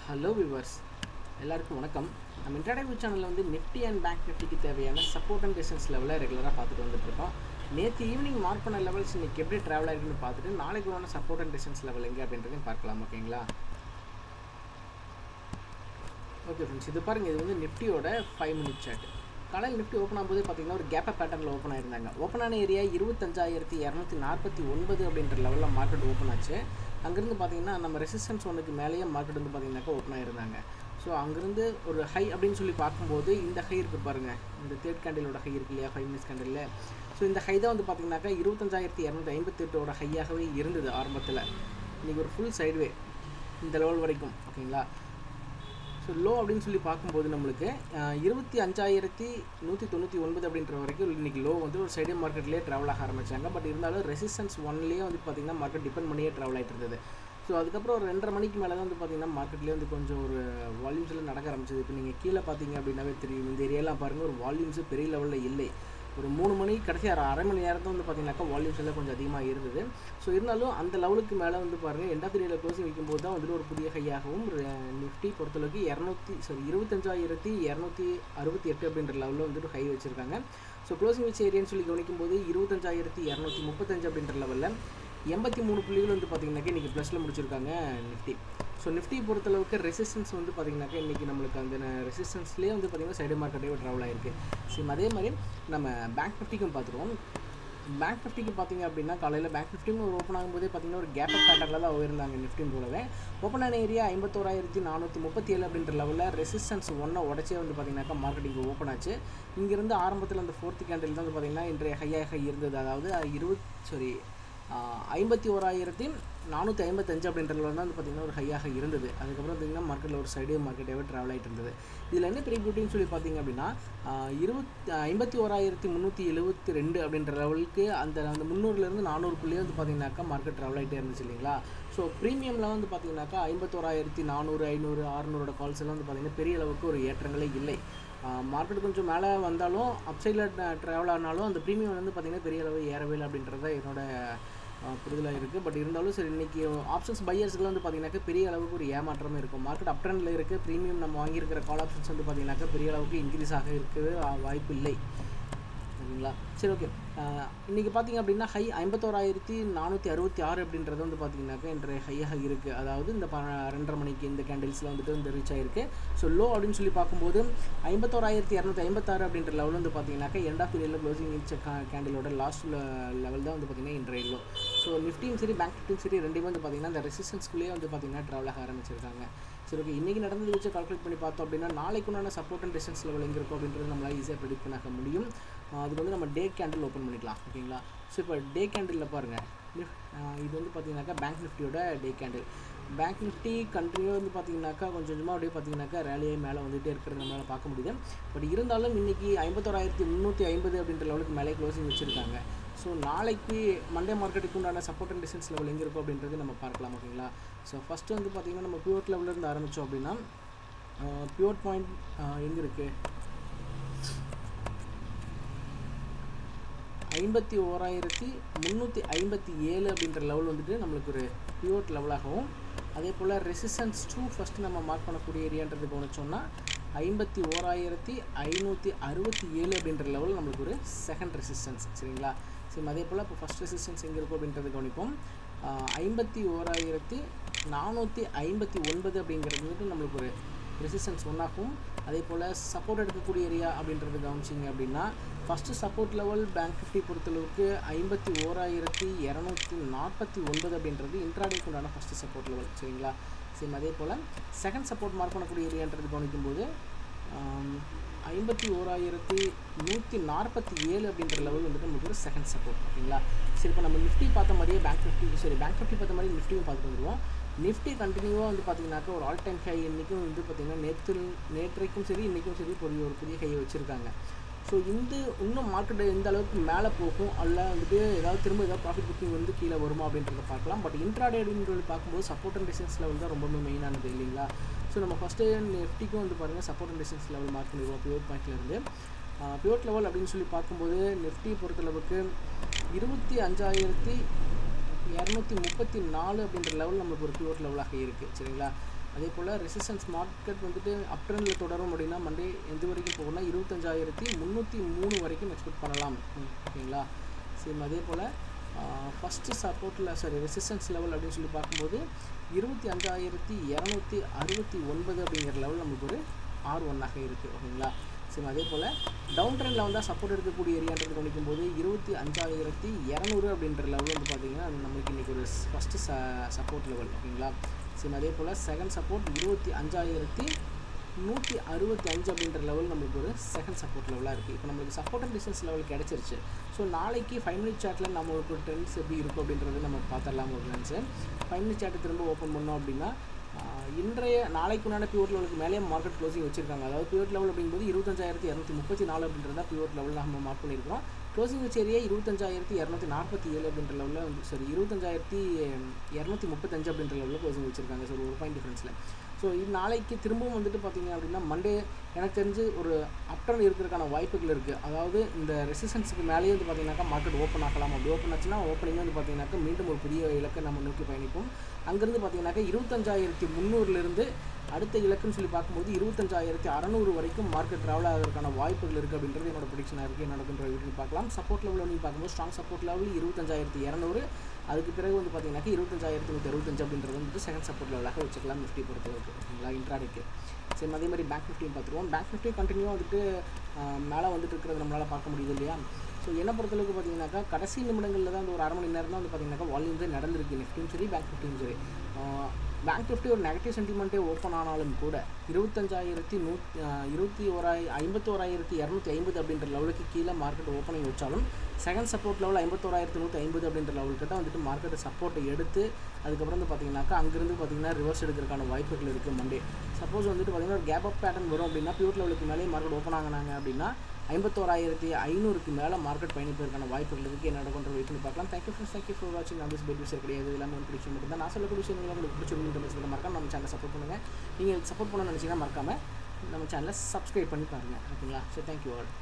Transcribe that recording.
hello viewers எல்லாருக்கும் வணக்கம் நம்ம இன்டர்டேவியூ சேனலில் வந்து நிஃப்டி அண்ட் பேங்க் நிஃப்டிக்கு தேவையான சப்போர்ட் அண்ட் டிஸ்டன்ஸ் லெவலில் ரெகுலராக பார்த்துட்டு வந்துட்டுருக்கோம் நேற்று ஈவினிங் மார்க் பண்ண லெவல்ஸ் இன்றைக்கி எப்படி ட்ராவல் ஆகிருக்குன்னு பார்த்துட்டு நாளைக்கு உள்ள சப்போர்ட் அண்ட் டிஸ்டன்ஸ் லெவல் எங்கே அப்படின்றதையும் பார்க்கலாம் ஓகேங்களா ஓகே ஃப்ரெண்ட்ஸ் இது பாருங்கள் இது வந்து நிஃப்டியோட ஃபைவ் மினிட் சார்ட் காலையில் நிஃப்டி ஓப்பன் ஆகும்போது பார்த்தீங்கன்னா ஒரு கேப்ப பேட்டர்னில் ஓப்பன் ஆயிருந்தாங்க ஓப்பன் ஆன ஏரியா இருபத்தஞ்சாயிரத்தி இரநூத்தி நாற்பத்தி ஒன்பது அப்படின்ற லெவலில் மார்க்கெட் ஓப்பன் ஆச்சு அங்கேருந்து பார்த்தீங்கன்னா நம்ம ரெசிஸ்டன்ஸ் ஒன்றுக்கு மேலேயே மார்க்கெட் வந்து பார்த்தீங்கன்னாக்கா ஓப்பன் ஆயிருந்தாங்க ஸோ அங்கேருந்து ஒரு ஹை அப்படின்னு சொல்லி பார்க்கும்போது இந்த ஹை இருக்குது பாருங்கள் இந்த தேர்ட் கேண்டிலோட ஹை இருக்கு இல்லையா ஃபைவ் மினிட்ஸ் கேண்டில் ஸோ இந்த ஹை தான் வந்து பார்த்தீங்கன்னாக்கா இருபத்தஞ்சாயிரத்தி இரநூத்தி ஐம்பத்தெட்டோட ஹையாகவே இருந்தது ஆரம்பத்தில் இன்றைக்கி ஒரு ஃபுல் சைட்வே இந்த லெவல் வரைக்கும் ஓகேங்களா ஸோ லோ அப்படின்னு சொல்லி பார்க்கும்போது நம்மளுக்கு அஹ், இருபத்தி அஞ்சாயிரத்தி நூற்றி தொண்ணூற்றி ஒன்பது அப்படின்ற வரைக்கும் இன்றைக்கி லோ வந்து ஒரு சைடு மார்க்கெட்லேயே ட்ராவல் ஆக ஆரம்பிச்சாங்க பட் இருந்தாலும் ரெசிஸ்டன்ஸ் ஒன்லேயே வந்து பார்த்திங்கன்னா மார்க்கெட் டிபெண்ட் பண்ணியே ட்ராவல் ஆகிட்டு இருந்தது ஸோ அதுக்கப்புறம் ஒரு ரெண்டரை மணிக்கு மேலே தான் வந்து பார்த்திங்கன்னா மார்க்கெட்லேயே வந்து கொஞ்சம் ஒரு வால்யூம்ஸ் எல்லாம் நடக்க ஆரம்பிச்சது இப்போ நீங்கள் கீழே பார்த்தீங்க அப்படின்னாவே தெரியும் இந்த ஏரியாலாம் பாருங்கள் ஒரு வால்யூம்ஸு பெரிய லெவலில் இல்லை ஒரு மூணு மணி கடைசி அரை அரை மணி நேரத்தை வந்து பார்த்தீங்கன்னாக்கா வால்யூம்ஸ் எல்லாம் கொஞ்சம் அதிகமாக இருந்தது ஸோ இருந்தாலும் அந்த லெவலுக்கு மேலே வந்து பாருங்கள் எண்ட் ஆஃப் த்ரீல க்ளோசிங் வைக்கும்போது தான் வந்துட்டு ஒரு புதிய ஹையாகவும் நிஃப்டி பொறுத்தளவுக்கு இரநூத்தி சாரி இருபத்தஞ்சாயிரத்தி இரநூத்தி அறுபத்தி எட்டு அப்படின்ற லெவலில் வந்துட்டு ஹை வச்சுருக்காங்க ஸோ க்ளோசிங் வச்ச ஏரியான்னு சொல்லி கவனிக்கும்போது இருபத்தஞ்சாயிரத்தி இரநூத்தி முப்பத்தஞ்சு அப்படின்ற லெவலில் எண்பத்தி மூணு புள்ளிகள் வந்து பார்த்தீங்கன்னாக்கா இன்றைக்கி ப்ளஸில் முடிச்சிருக்காங்க நிஃப்டி ஸோ நிஃப்டி பொறுத்தளவுக்கு ரெசிஸ்டன்ஸ் வந்து பார்த்தீங்கன்னாக்கா இன்றைக்கி நம்மளுக்கு அந்த ரெசிஸ்டன்ஸ்லேயே வந்து பார்த்திங்கன்னா சைடு மார்க்கெட்டே ட்ராவல் ஆயிருக்கு சேம் அதே மாதிரி நம்ம பேங்க் நிஃப்டிக்கும் பார்த்துருவோம் பேங்க் நிஃப்டிக்கு பார்த்தீங்க அப்படின்னா காலையில் பேங்க் நிஃப்டியும் ஒரு ஓப்பன் ஆகும்போதே பார்த்தீங்கன்னா ஒரு கேப் பேட்டர்னில் தான் இருந்தாங்க நிஃப்டின் போலவே ஓப்பன் ஆன ஏரியா ஐம்பத்தோராயிரத்தி நானூற்றி முப்பத்தி ஏழு அப்படின்ற லெவலில் ரெசிஸ்டன்ஸ் ஒன்றை உடச்சே வந்து பார்த்தீங்கன்னாக்கா மார்க்கெட்டிங் ஓப்பன் ஆச்சு இங்கேருந்து ஆரம்பத்தில் அந்த ஃபோர்த்து கேண்டில் தான் வந்து பார்த்தீங்கன்னா இன்றைய ஹையாக இருந்தது அதாவது இருபத் சாரி ஐம்பத்தி ஓராயிரத்தி நானூற்றி ஐம்பத்தஞ்சு அப்படின்ற level தான் வந்து பார்த்திங்கன்னா ஒரு ஹையாக இருந்தது அதுக்கப்புறம் பார்த்திங்கன்னா மார்க்கெட்டில் ஒரு சைடு மார்க்கெட்டாகவே ட்ராவல் ஆகிட்டு இருந்தது இதில் என்ன பெரிய பியூட்டின்னு சொல்லி பார்த்தீங்க அப்படின்னா இருபத் ஐம்பத்தி ஓராயிரத்தி முந்நூற்றி எழுபத்தி ரெண்டு அப்படின்ற லெவலுக்கு அந்த அந்த முந்நூறுலேருந்து நானூறுக்குள்ளேயே வந்து பார்த்தீங்கன்னாக்கா மார்க்கெட் ட்ராவல் ஆகிட்டே இருந்துச்சு இல்லைங்களா ஸோ ப்ரீமியமில் வந்து பார்த்தீங்கன்னாக்கா ஐம்பத்தோராயிரத்தி நானூறு ஐநூறு அறுநூறோட கால்ஸ் எல்லாம் வந்து பார்த்திங்கன்னா பெரிய அளவுக்கு ஒரு ஏற்றங்களே இல்லை மார்க்கெட் கொஞ்சம் மேலே வந்தாலும் அப்சைடில் ட்ராவல் ஆனாலும் அந்த ப்ரீமியம் வந்து பார்த்திங்கன்னா பெரிய அளவு ஏறவே இல்லை அப்படின்றது தான் என்னோட புரிதலாக இருக்குது பட் இருந்தாலும் சரி இன்றைக்கி ஆப்ஷன்ஸ் பையர்ஸ்க்குலாம் வந்து பார்த்தீங்கன்னாக்கா பெரிய அளவுக்கு ஒரு ஏமாற்றமே இருக்கும் மார்க்கெட் அப் ட்ரெண்டில் இருக்குது ப்ரீமியம் நம்ம வாங்கியிருக்கிற கால் ஆப்ஷன்ஸ் வந்து பார்த்தீங்கன்னாக்கா பெரிய அளவுக்கு இன்க்ரீஸ் ஆக இருக்கவே வாய்ப்பு இல்லை சரிங்களா சரி ஓகே இன்றைக்கி பார்த்தீங்க அப்படின்னா ஹை ஐம்பத்தோராயிரத்தி நானூற்றி அறுபத்தி ஆறு அப்படின்றது வந்து பார்த்தீங்கன்னாக்கா இன்றைய ஹையாக இருக்குது அதாவது இந்த ப ரெண்டரை மணிக்கு இந்த கேண்டில்ஸில் வந்துட்டு இந்த ரீச் ஆகிருக்கு ஸோ லோ அப்படின்னு சொல்லி பார்க்கும்போது ஐம்பத்தோராயிரத்தி இரநூத்தி ஐம்பத்தாறு அப்படின்ற லெவல் வந்து பார்த்தீங்கன்னாக்கா எண்ட் ஆஃப் பீரியடில் க்ளோசிங் இன்ச்ச கேண்டிலோட லாஸ்ட் லெவல் தான் வந்து பார்த்தீங்கன்னா இன்றைய லோ ஸோ நிஃப்டியும் சரி பேங்க் நிஃப்டியும் சரி ரெண்டுமே வந்து பார்த்தீங்கன்னா இந்த ரெசிஸ்டன்ஸ்குள்ளேயே வந்து பார்த்தீங்கன்னா ட்ராவல் ஆக ஆரம்பிச்சிருக்காங்க சரி ஓகே இன்றைக்கி நடந்தது வச்சு கால்குலேட் பண்ணி பார்த்தோம் அப்படின்னா நாளைக்கு உண்டான சப்போர்ட் அண்ட் டிஸ்டன்ஸ் லெவல் எங்கே இருக்கும் அப்படின்றது நம்மளால் ஈஸியாக ப்ரெடிக்ட் பண்ண முடியும் ஆஹ் அதுக்கு வந்து நம்ம டே கேண்டில் ஓப்பன் பண்ணிக்கலாம் ஓகேங்களா ஸோ இப்போ டே கேண்டிலில் பாருங்கள் இது வந்து பார்த்தீங்கன்னாக்கா பேங்க் நிஃப்டியோட டே கேண்டில் பேங்க் நிஃப்டி கண்ட்ரியோ வந்து பார்த்தீங்கன்னாக்கா கொஞ்சம் கொஞ்சமாக அப்படியே பார்த்தீங்கன்னாக்கா ரேலியே மேலே வந்துகிட்டே இருக்கிறத நம்மளால் பார்க்க முடியுது பட் இருந்தாலும் இன்றைக்கி ஐம்பத்தோராயிரத்தி முந்நூற்றி ஐம்பது அப்படின்ற லெவலுக்கு மேலே க்ளோசிங் வச்சுருக்காங்க ஸோ நாளைக்கு மண்டே மார்க்கெட்டுக்கு உண்டான சப்போர்ட் அண்ட் டிஸ்டன்ஸ் லெவல் எங்கே இருக்கும் அப்படின்றது நம்ம பார்க்கலாம் ஓகேங்களா ஸோ ஃபஸ்ட்டு வந்து பார்த்திங்கன்னா நம்ம பியூர் லெவலிருந்து ஆரம்பித்தோம் அப்படின்னா பியூர் பாயிண்ட் எங்கே இருக்குது ஐம்பத்தி ஓராயிரத்தி முந்நூற்றி ஐம்பத்தி ஏழு அப்படின்ற லெவல் வந்துட்டு நம்மளுக்கு ஒரு பியூர் லெவலாகவும் அதே போல் ரெசிஸ்டன்ஸ் டூ ஃபஸ்ட்டு நம்ம மார்க் பண்ணக்கூடிய ஏரியான்றது கவனிச்சோம்னா ஐம்பத்தி ஓராயிரத்தி ஐநூற்றி அறுபத்தி ஏழு அப்படின்ற லெவல் நம்மளுக்கு ஒரு செகண்ட் ரெசிஸ்டன்ஸ் சரிங்களா சரி அதே போல் இப்போ ஃபஸ்ட் ரெசிஸ்டன்ஸ் எங்கே இருக்கும் அப்படின்றது கவனிப்போம் ஆஹ் ஐம்பத்தி ஓராயிரத்தி நானூற்றி ஐம்பத்தி ஒன்பது அப்படிங்கிறது வந்துட்டு நம்மளுக்கு ஒரு ரெசிஸ்டன்ஸ் ஒன்றாகும் அதே போல் சப்போர்ட் எடுக்கக்கூடிய ஏரியா அப்படின்றது கவனிச்சிங்க அப்படின்னா first support level bank Nifty பொறுத்தளவுக்கு ஐம்பத்தி ஓராயிரத்தி இரநூத்தி நாற்பத்தி ஒன்பது அப்படின்றது இன்ட்ராடேக்கு உண்டான ஃபஸ்ட்டு சப்போர்ட் லெவல் சரிங்களா சேம் அதே போல் செகண்ட் சப்போர்ட் மார்க் பண்ணக்கூடிய ஏரியான்றது கவனிக்கும்போது ஆம், ஐம்பத்தி ஓராயிரத்தி நூற்றி நாற்பத்தி ஏழு அப்படின்ற லெவல் வந்துட்டு நமக்கு ஒரு செகண்ட் சப்போர்ட் ஓகேங்களா சரி இப்போ நம்ம நிஃப்டி பார்த்த மாதிரியே பேங்க் நிஃப்டி சரி பேங்க் நிஃப்டி பார்த்த மாதிரி நிஃப்டியும் பார்த்துட்டு வந்துடுவோம் நிஃப்டி கண்டினியூவாக வந்து பார்த்தீங்கன்னாக்கா ஒரு ஆல் டைம் ஹை இன்றைக்கும் வந்து பார்த்திங்கன்னா நேற்று நேற்றைக்கும் சரி இன்றைக்கும் சரி புதிய ஒரு புதிய ஹையை வச்சுருக்காங்க ஸோ இந்த இன்னும் மார்க்கெட் எந்த அளவுக்கு மேலே போகும் அல்ல வந்துட்டு ஏதாவது திரும்ப ஏதாவது ப்ராஃபிட் புக்கிங் வந்து கீழே வருமா அப்படின்றத பார்க்கலாம் பட் இன்ட்ராடே அப்படின்றது பார்க்கும்போது சப்போர்ட் அண்ட் டிஸ்டன்ஸ் லெவல் தான் ரொம்பவே மெயினானது இல்லைங்களா ஸோ நம்ம ஃபஸ்ட்டு நிஃப்டிக்கும் வந்து பாருங்கள் support and distance level mark பண்ணிடுவோம் பியூர் பாயிண்ட்லேருந்து பியூர் லெவல் அப்படின்னு சொல்லி பார்க்கும்போது நிஃப்டி பொறுத்தளவுக்கு இருபத்தி அஞ்சாயிரத்தி இரநூத்தி முப்பத்தி நாலு அப்படின்ற லெவல் நம்மளுக்கு ஒரு பியூர் லெவலாக இருக்குது சரிங்களா அதே போல் ரெசிஸ்டன்ஸ் மார்க்கெட் வந்துட்டு அப் ட்ரெண்டில் தொடரும் அப்படின்னா மண்டே எந்த வரைக்கும் போகணும்னா இருபத்தஞ்சாயிரத்தி முந்நூற்றி மூணு வரைக்கும் எக்ஸ்பெக்ட் பண்ணலாம் ஓகேங்களா சேம் அதே போல் ஃபஸ்ட்டு சப்போர்ட்டில் சாரி ரெசிஸ்டன்ஸ் லெவல் அப்படின்னு சொல்லி பார்க்கும்போது இருபத்தி அஞ்சாயிரத்தி இரநூத்தி அறுபத்தி ஒன்பது அப்படிங்கிற லெவல் நமக்கு ஒரு ஆர் ஒன்னாக இருக்குது ஓகேங்களா சேம் அதே போல் டவுன் ட்ரெண்டில் வந்தால் சப்போர்ட் எடுக்கக்கூடிய ஏரியான்றது கவனிக்கும் போது இருபத்தி அஞ்சாயிரத்தி இரநூறு அப்படின்ற லெவல் வந்து பார்த்திங்கன்னா நம்மளுக்கு இன்றைக்கி ஒரு ஃபஸ்ட்டு ச சப்போர்ட் லெவல் ஓகேங்களா சேம் அதே போல் செகண்ட் சப்போர்ட் இருபத்தி அஞ்சாயிரத்தி நூற்றி அறுபத்தி அஞ்சு அப்படின்ற லெவல் நம்மளுக்கு ஒரு செகண்ட் சப்போர்ட் லெவலாக இருக்குது இப்போ நம்மளுக்கு சப்போர்ட் அண்ட் டிஸ்டன்ஸ் லெவல் கிடச்சிருச்சு ஸோ நாளைக்கு ஃபைவ் மினிட் சாட்டில் நம்மளுக்கு ட்ரெண்ட்ஸ் எப்படி இருக்கும் அப்படின்றது நம்ம பார்த்துடலாம் ஒரு ஃப்ரெண்ட்ஸு ஃபைவ் மினிட் சாட்டை திரும்ப ஓப்பன் பண்ணோம் அப்படின்னா இன்றைய நாளைக்கு உண்டான பியூர் லெவலுக்கு மேலே மார்க்கெட் க்ளோசிங் வச்சிருக்காங்க அதாவது பியூர் லெவல் அப்படிங்கும்போது இருபத்தஞ்சாயிரத்தி இரநூத்தி முப்பத்தி நாலு அப்படின்றத பியூர் லெவலில் நம்ம மார்க் பண்ணியிருக்கோம் க்ளோசிங் வச்ச ஏரியா இருபத்தஞ்சாயிரத்தி இரநூத்தி நாற்பத்தி ஏழு அப்படின்ற லெவலில் வந்து சரி இருபத்தஞ்சாயிரத்தி இரநூத்தி முப்பத்தஞ்சு அப்படின்ற லெவலில் க்ளோசிங் வச்சிருக்காங்க ஸோ ஒரு பாயிண்ட் டிஃப்ரென்ஸில் ஸோ இது நாளைக்கு திரும்பவும் வந்துட்டு பார்த்தீங்க அப்படின்னா மண்டே எனக்கு தெரிஞ்சு ஒரு அப்டன் இருக்கிறதுக்கான வாய்ப்புகள் இருக்குது அதாவது இந்த ரெசிஸ்டன்ஸுக்கு மேலேயே வந்து பார்த்தீங்கன்னாக்கா மார்க்கெட் ஓப்பன் ஆகலாம் அப்படி ஓப்பன் ஆச்சுன்னா ஓப்பனிங் வந்து பார்த்தீங்கன்னாக்கா மீண்டும் ஒரு புதிய இலக்கை நம்ம நோக்கி பயணிப்போம் அங்கேருந்து பார்த்தீங்கன்னாக்கா இருபத்தஞ்சாயிரத்தி முந்நூறுலேருந்து அடுத்த இலக்குன்னு சொல்லி பார்க்கும்போது இருபத்தஞ்சாயிரத்தி அறநூறு வரைக்கும் மார்க்கெட் ட்ராவல் ஆகிறதுக்கான வாய்ப்புகள் இருக்குது அப்படின்றது என்னோட ப்ரொடிக்ஷனாக இருக்குது என்ன நடக்குன்ற வீடியோ பார்க்கலாம் சப்போர்ட் லெவலில் நீங்கள் பார்க்கும்போது ஸ்ட்ராங் சப்போர்ட் லெவல் இருபத்தஞ்சாயிரத்தி இரநூறு அதுக்கு பிறகு வந்து பார்த்தீங்கன்னாக்கா இருபத்தஞ்சாயிரத்தி நூற்றி அறுபத்தஞ்சு அப்படின்றது வந்துட்டு செகண்ட் சப்போர்ட் லெவலாக வச்சுக்கலாம் நிஃப்டி பொறுத்தவரைக்கும் ஓகேங்களா இன்ட்ராடேக்கு சரி அதே மாதிரி பேங்க் நிஃப்டியும் பார்த்துருவோம் பேங்க் நிஃப்டி கண்டினியூவாக வந்துட்டு மேலே வந்துட்டு இருக்கிறது நம்மளால் பார்க்க முடியுது இல்லையா ஸோ என்னை பொறுத்தளவுக்கு பார்த்தீங்கன்னாக்கா கடைசி நிமிடங்களில் தான் அந்த ஒரு அரை மணி நேரம் தான் வந்து பார்த்தீங்கன்னாக்கா வால்யூம் நடந்திருக்கு நிஃப்டியும் சரி பேங்க் நிஃப்டியும் சரி பேங்க் நிஃப்டி ஒரு நெகட்டிவ் சென்டிமெண்ட்டே ஓப்பன் ஆனாலும் கூட இருபத்தஞ்சாயிரத்தி நூ இருபத்தி ஓராய் ஐம்பத்தோராயிரத்தி இரநூத்தி ஐம்பது அப்படின்ற லெவலுக்கு கீழே மார்க்கெட் ஓப்பனிங் வச்சாலும் செகண்ட் சப்போர்ட் லெவல் ஐம்பத்தோராயிரத்தி நூற்றி ஐம்பது அப்படின்ற லெவல் கிட்ட வந்துட்டு மார்க்கெட்டை சப்போர்ட்டை எடுத்து அதுக்கப்புறம் வந்து பார்த்தீங்கன்னாக்கா அங்கேருந்து பார்த்தீங்கன்னா ரிவர்ஸ் எடுக்கிறதுக்கான வாய்ப்புகள் இருக்குது மண்டே சப்போஸ் வந்துட்டு பார்த்தீங்கன்னா ஒரு கேப் அப் பேட்டர்ன் வரும் அப்படின்னா பியூர் லெவலுக்கு மேலே மார்க்கெட் ஓப்பன் ஆகினாங்க அப்படின்னா ஐம்பத்தோராயிரத்தி ஐநூறுக்கு மேலே மார்க்கெட் பயணிப்பதற்கான வாய்ப்புகள் இருக்குது என்ன நடக்குன்ற வெயிட் பண்ணி பார்க்கலாம் தேங்க்யூ ஃபார் தேங்க்யூ ஃபார் வாட்சிங் நான் பெட் விஷயம் கிடையாது எல்லாமே உங்களுக்கு பிடிச்ச மட்டும் தான் நான் சொல்லக்கூடிய விஷயங்கள் உங்களுக்கு பிடிச்சிருக்குன்ற பட்சத்தில் மறக்காம நம்ம சேனலை சப்போர்ட் பண்ணுங்கள் நீங்கள் சப்போர்ட் பண்ண நினச்சிங்கன்னா மறக்காமல் நம்ம சேனலை சப்ஸ்கிரைப் பண்ணி பாருங்கள் ஓகேங்களா சரி தேங்க்யூ ஆல்